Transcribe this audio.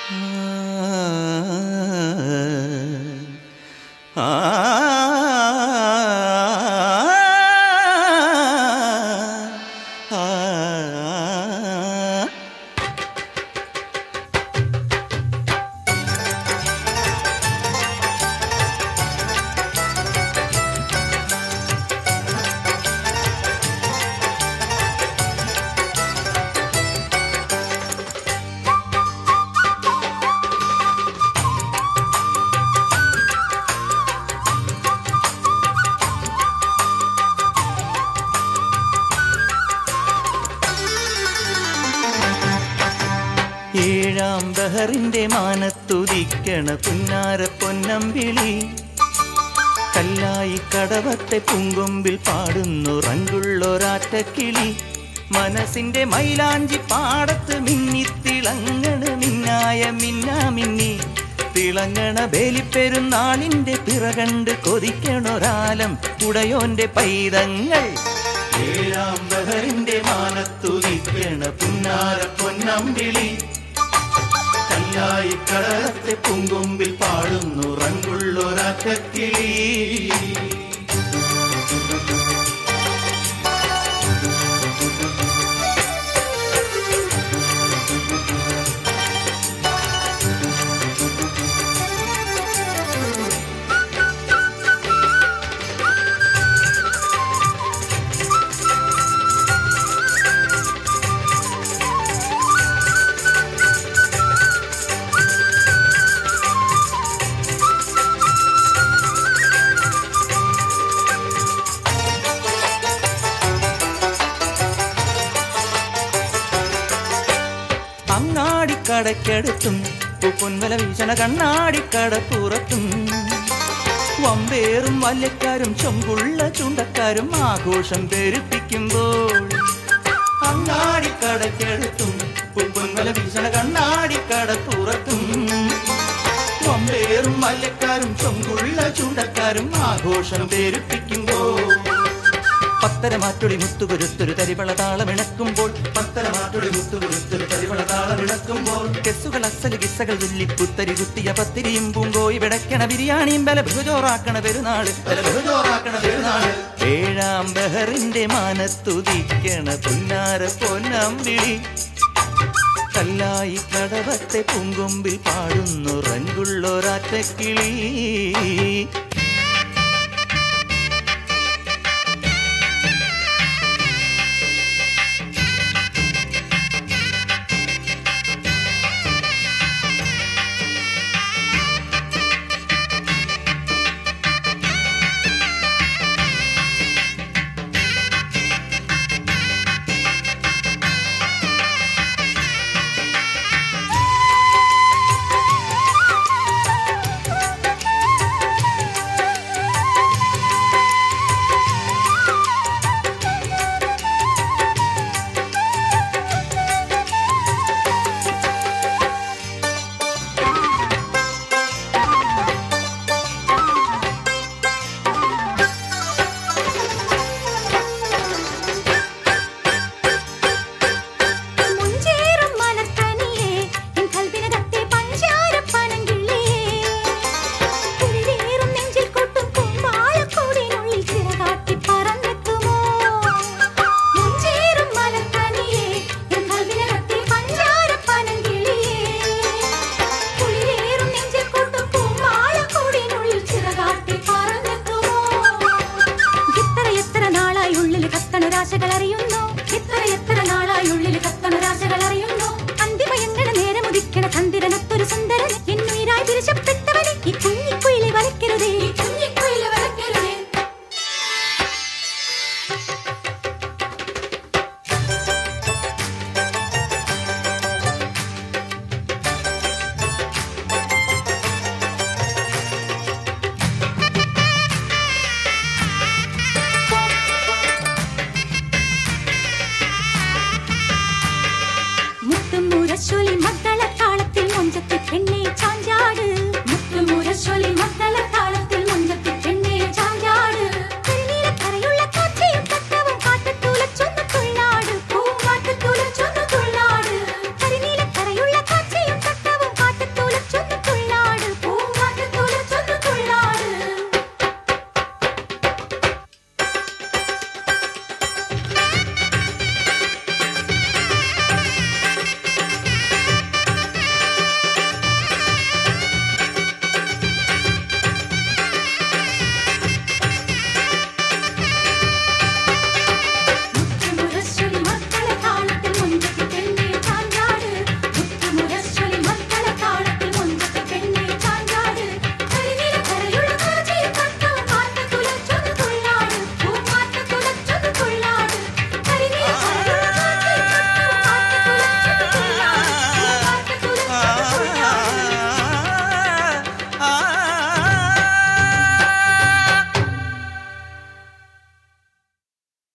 ഏഴാം ബഹറിന്റെ മാനത്തുദിക്കണ പുന്നാര പൊന്നമ്പിളി കല്ലായി കടവത്തെ പൂങ്കൊമ്പിൽ പാടുന്നു റങ്കുള്ളൊരാറ്റക്കിളി മനസ്സിന്റെ മൈലാഞ്ചി പാടത്ത് മിന്നിത്തിളങ്ങണ മിന്നായ മിന്നാ മിന്നി തിളങ്ങണ ബലിപ്പെരുന്നാളിന്റെ പിറകണ്ട് കൊതിക്കണൊരാലം ഉടയോന്റെ പൈതങ്ങൾ ഏഴാം ബഹറിന്റെ മാനത്തുദിക്കണ പുന്നാര പൊന്നമ്പിളി കല്ലായി കടലത്തെ പൂങ്കൊമ്പിൽ പാടുന്നു റങ്കുള്ളൊരാറ്റക്കിളി അങ്ങാടിക്കടയ്ക്കടുത്തും പൊൻവല വീശണ കണ്ണാടിക്കടപ്പുറത്തും വമ്പേറും വല്യക്കാരും ചൊമ്പുള്ള ചുണ്ടക്കാരും ആഘോഷം പെരുപ്പിക്കുമ്പോൾ അങ്ങാടിക്കടയ്ക്കടുത്തും പൊൻവല വീശണ കണ്ണാടിക്കടപ്പുറത്തും വമ്പേറും വല്യക്കാരും ചൊമ്പുള്ള ചുണ്ടക്കാരും ആഘോഷം പെരുപ്പിക്കുമ്പോൾ പത്തരമാറ്റൊളി മുത്തുകുരുത്തൊരു തരിവള താളമിണക്കുമ്പോൾ പത്തരമാറ്റൊളി മുത്തുകുരുത്തൊരു തരിവള താളമിണക്കുമ്പോൾ കെസ്സുകൾ അസല് കിസ്സകൾ ചൊല്ലി പുത്തരി കുത്തിയ പത്തിരിയും പൂങ്കോയി വിടക്കണ ബിരിയാണിയും ബല ബഹുജോറാക്കണ പെരുന്നാള് ബല ബഹുജോറാക്കണ പെരുന്നാള് ഏഴാം ബഹറിന്റെ മാനത്തുദിക്കണ പുന്നാര പൊന്നമ്പിളി കല്ലായി കടവത്തെ പൂങ്കൊമ്പിൽ പാടുന്നു റങ്കുള്ളൊരാറ്റക്കിളി